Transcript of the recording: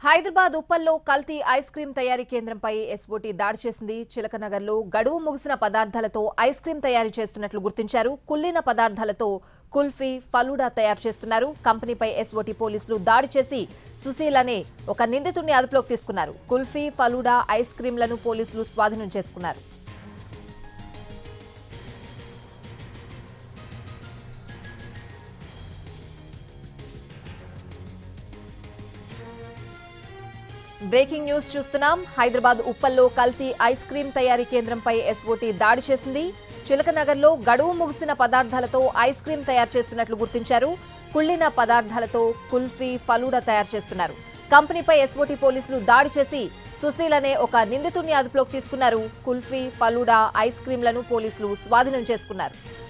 హైదరాబాద్ ఉప్పల్లో కల్తీ ice cream తయారీ కేంద్రంపై ఎస్ఓటీ దాడి చేసింది చిలకనగర్లో గడువు ముగిసిన పదార్థాలతో ఐస్ క్రీం తయారీ చేస్తున్నట్లు గుర్తించారు కుళ్ళిన పదార్థాలతో కుల్ఫీ ఫలూడా తయారు చేస్తున్నారు కంపెనీపై ఎస్ఓటీ పోలీసులు దాడి చేసి సుశీల్ అనే ఒక నిందితుడిని అదుపులోకి తీసుకున్నారు కుల్ఫీ ఫలూడా ఐస్ క్రీంలను పోలీసులు స్వాధీనం చేసుకున్నారు బ్రేకింగ్ న్యూస్ చూస్తున్నాం హైదరాబాద్ ఉప్పల్లో కల్తీ ఐస్ క్రీం తయారీ కేంద్రంపై ఎస్ఓటీ దాడి చేసింది చిలకనగర్లో గడువు ముగిసిన పదార్థాలతో ఐస్ క్రీం తయారు చేస్తున్నట్లు గుర్తించారు కుళ్ళిన పదార్థాలతో కుల్ఫీ ఫలూడా తయారు చేస్తున్నారు కంపెనీపై ఎస్ఓటీ పోలీసులు దాడి చేసి సుశీల్ అనే ఒక నిందితుడిని అదుపులోకి తీసుకున్నారు కుల్ఫీ ఫలూడా ఐస్ క్రీంలను పోలీసులు స్వాధీనం చేసుకున్నారు